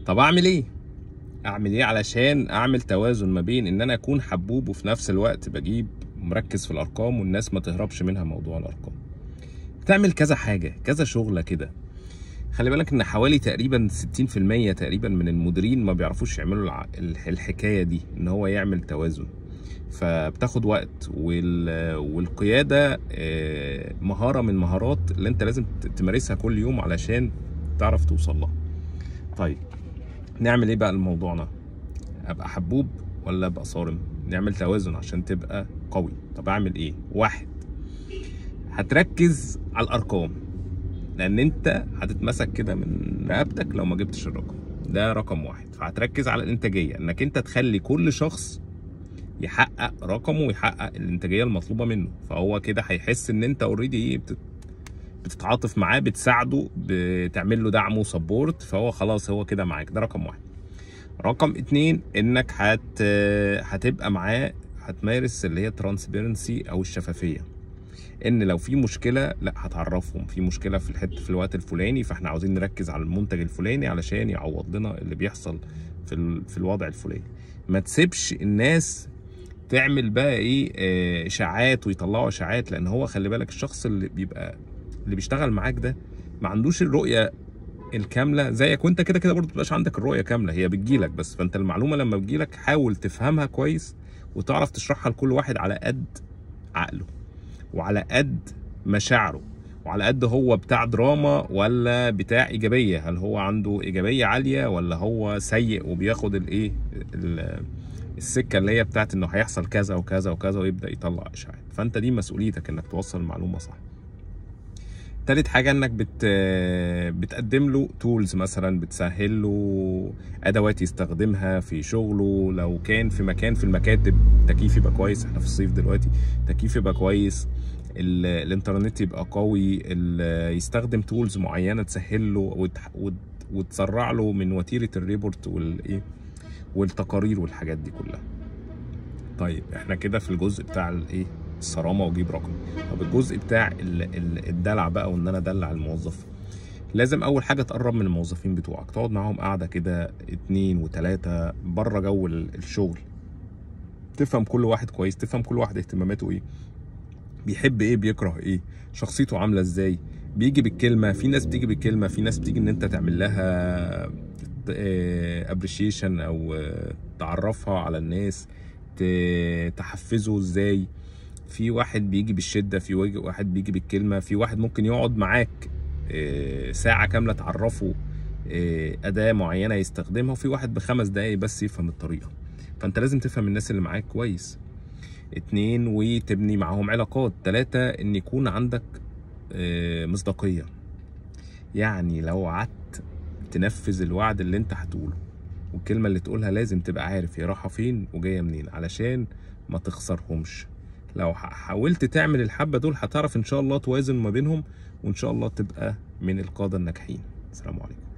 طب اعمل ايه اعمل ايه علشان اعمل توازن ما بين ان انا اكون حبوب وفي نفس الوقت بجيب مركز في الارقام والناس ما تهربش منها موضوع الارقام تعمل كذا حاجه كذا شغله كده خلي بالك ان حوالي تقريبا 60% تقريبا من المديرين ما بيعرفوش يعملوا الع- الح- الحكايه دي ان هو يعمل توازن فبتاخد وقت وال... والقياده آه، مهاره من مهارات اللي انت لازم ت- تمارسها كل يوم علشان تعرف توصل لها طيب نعمل ايه بقى لموضوعنا ابقى حبوب ولا ابقى صارم نعمل توازن عشان تبقى قوي طب اعمل ايه واحد هتركز على الارقام لان انت هتتمسك كده من رقبتك لو ما جبتش الرقم ده رقم واحد فهتركز على الانتاجيه انك انت تخلي كل شخص يحقق رقمه ويحقق الانتاجيه المطلوبه منه فهو كده هيحس ان انت اوريدي ايه بت- بتتعاطف معاه بتساعده بتعمل له دعم وسبورت فهو خلاص هو كده معاك ده رقم واحد رقم اتنين انك هت هتبقى معاه هتمارس اللي هي ترانسبيرنسي او الشفافيه ان لو في مشكله لا هتعرفهم في مشكله في الحته في الوقت الفلاني فاحنا عاوزين نركز على المنتج الفلاني علشان يعوض لنا اللي بيحصل في ال... في الوضع الفلاني ما تسيبش الناس تعمل بقى ايه آه، اشاعات ويطلعوا اشاعات لان هو خلي بالك الشخص اللي بيبقى اللي بيشتغل معاك ده ما عندوش الرؤيه الكامله زيك وانت كده كده برضه مبقاش عندك الرؤيه كامله هي بتجيلك بس فانت المعلومه لما بتجيلك حاول تفهمها كويس وتعرف تشرحها لكل واحد على قد عقله وعلى قد مشاعره وعلى قد هو بتاع دراما ولا بتاع ايجابيه هل هو عنده ايجابيه عاليه ولا هو سيء وبياخد الايه ال- السكه اللي هي بتاعت انه هيحصل كذا وكذا وكذا ويبدا يطلع اشاعات فانت دي مسؤوليتك انك توصل المعلومه صح تالت حاجة انك بت بتقدم له تولز مثلا بتسهل له ادوات يستخدمها في شغله لو كان في مكان في المكاتب تكييف يبقى كويس احنا في الصيف دلوقتي تكييف يبقى كويس ال- الانترنت يبقى قوي ال- يستخدم تولز معينة تسهل له وتح- وت- وتسرع له من وتيرة الريبورت والايه والتقارير والحاجات دي كلها طيب احنا كده في الجزء بتاع الايه الصرامه وجيب رقم طب الجزء بتاع ال- ال- الدلع بقى وان انا ادلع الموظف لازم اول حاجه تقرب من الموظفين بتوعك تقعد معاهم قاعده كده اتنين وتلاته بره جو ال- الشغل تفهم كل واحد كويس تفهم كل واحد اهتماماته ايه بيحب ايه بيكره ايه شخصيته عامله ازاي بيجي بالكلمه في ناس بتيجي بالكلمه في ناس بتيجي ان انت تعمل لها ابريشيشن او آه، تعرفها على الناس ت- تحفزه ازاي في واحد بيجي بالشده في وجه- واحد بيجي بالكلمه في واحد ممكن يقعد معاك آه، ساعه كامله تعرفه آه، اداه معينه يستخدمها وفي واحد بخمس دقايق بس يفهم الطريقه فانت لازم تفهم الناس اللي معاك كويس اتنين وتبني معاهم علاقات تلاتة ان يكون عندك آه، مصداقية يعني لو قعدت تنفذ الوعد اللي انت هتقوله والكلمة اللي تقولها لازم تبقى عارف هي رايحة فين وجاية منين علشان ما تخسرهمش لو ح- حاولت تعمل الحبة دول هتعرف ان شاء الله توازن ما بينهم وان شاء الله تبقى من القادة الناجحين السلام عليكم